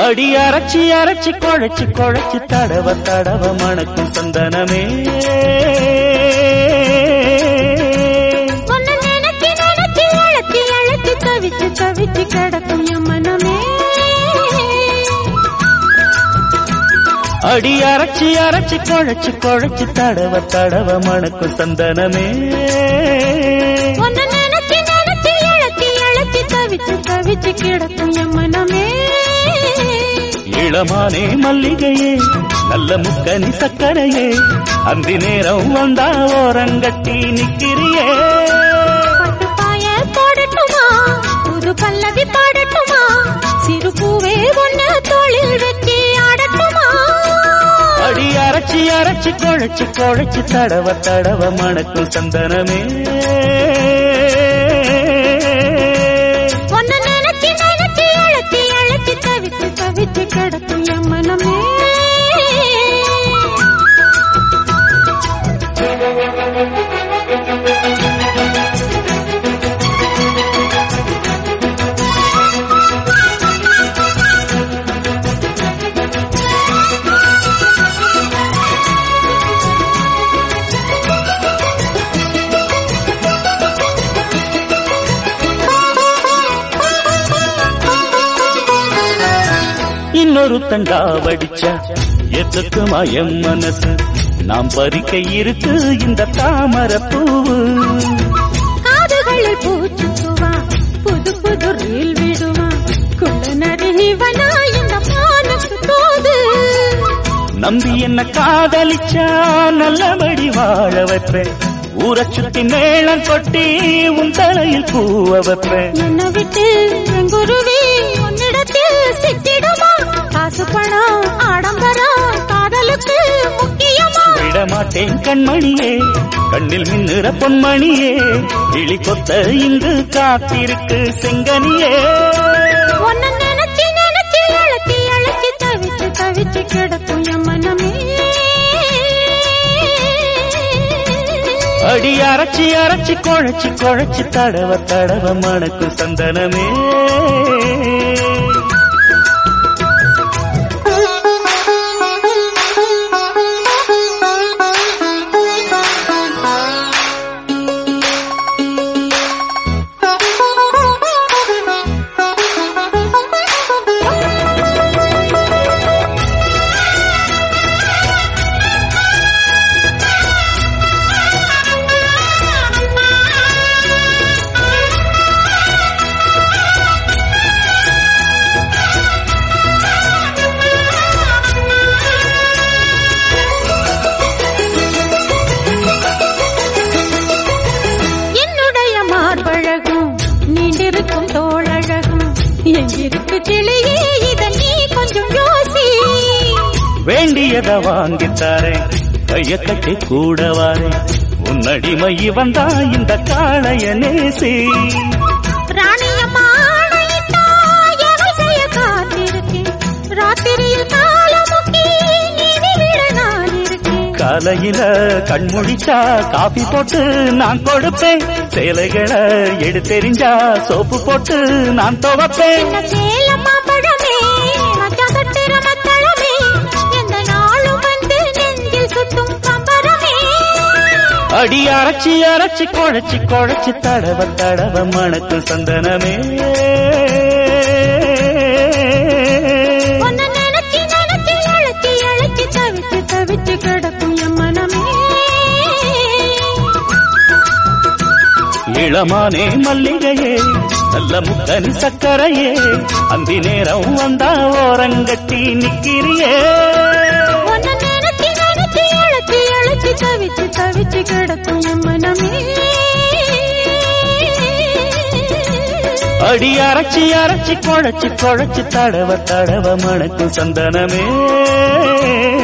அடி அரைச்சி அரைச்சி குழைச்சி குழைச்சி தடவ தடவ மணக்கும் சந்தனமே உன்னை நினைச்சு நினைச்சு அழைச்சி அழைச்சி தவிச்சு தவிச்சு கிடக்கும் என் மனமே அடி அரைச்சி அரைச்சி குழைச்சி குழைச்சி தடவ தடவ மணக்கும் சந்தனமே உன்னை நினைச்சு நினைச்சு அழைச்சி அழைச்சி தவிச்சு தவிச்சு கிடக்கும் என் மனமே இளமானே மல்லிகையே நல்ல முக்கனி சக்கரையே அந்தி நேரம் வந்தா ஓரங்கட்டி நிக்கிறியே பட்டு பாய போடட்டுமா புது பல்லவி பாடட்டுமா சிறு பூவே ஒன்னு தோளில் வச்சு ஆடட்டுமா அடி அரைச்சி அரைச்சி குழைச்சி குழைச்சி தடவ தடவ மணக்கும் சந்தனமே உன்னை நினைச்சு நினைச்சு அழைச்சி அழைச்சி தவிச்சு தவிச்சு கிடக்கும் என் மனமே இன்னொரு தண்டா வடிச்சா எதுக்குமா என் மனசு நாம் பறிக்க இருக்கு இந்த தாமர பூவு காதுகளில் பூச்சுக்குவா புது புது ரீல் விடுவா குள்ள நரிவனா இந்த மானுக்கு தோது நம்பி என்ன காதலிச்சா நல்லபடி வாழ வைப்பேன் ஊரை சுத்தி மேளம் கொட்டி உன் தலையில் பூவ வைப்பேன் என்ன விட்டு எங்குருவி உன்னிடத்தில் சித்திடுமா காசு பணம் ஆடம்பரம் காதலுக்கு முக்கியமா விட மாட்டேன் கண்மணியே கண்ணில் மின்னுற பொன்மணியே கிளி கொத்த இங்கு காத்திருக்கு செங்கனியே உன்னை நினைச்சு நினைச்சு அழைச்சி அழைச்சி தவிச்சு தவிச்சு கிடக்கும் என் மனமே அடி அரைச்சி அரைச்சி குழைச்சி குழைச்சி தடவ தடவ மணக்கு சந்தனமே என்னுடைய மார்பழகும் நீண்டிருக்கும் தோழழகும் எங்கிருக்கு கிளியே இத நீ கொஞ்சம் யோசி வேண்டியத வாங்கித்தாரேன் கைய கட்டி கூட வாரேன் உன்னடிமை வந்தா இந்த காளைய நேசி ராணியம்மா ஆணையிட்டா எவள் செய்ய காத்திருக்கேன் ராத்திரியில் காலமுக்கி நீதி விட நான் இருக்கேன் காலையில கண்முழிச்சா காபி போட்டு நான் கொடுப்பேன் சேலைகளை எடுத்தெறிஞ்சா சோப்பு போட்டு நான் துவப்பேன் என்ன சேலம்மா பழமே மச்சான் தொட்டுற மத்தளமே எந்த நாளும் வந்து நெஞ்சில் சுத்தும் கம்பரமே அடி அரைச்சி அரைச்சி குழைச்சி குழைச்சி தடவ தடவ மணக்கு சந்தனமே உன்னை நினைச்சு நினைச்சு அழைச்சி அழைச்சி தவிச்சு தவிச்சு கிடக்கும் என் மனமே இளமானே மல்லிகையே நல்ல முக்கனி சக்கரையே அந்தி நேரம் வந்தா ஓரங்கட்டி நிக்கிறியே உன்னை நினைச்சு நினைச்சு அழைச்சி அழைச்சி தவிச்சு தவிச்சு கிடக்கும் என் மனமே அடி அரைச்சி அரைச்சி குழைச்சி குழைச்சி தடவ தடவ மணக்கு சந்தனமே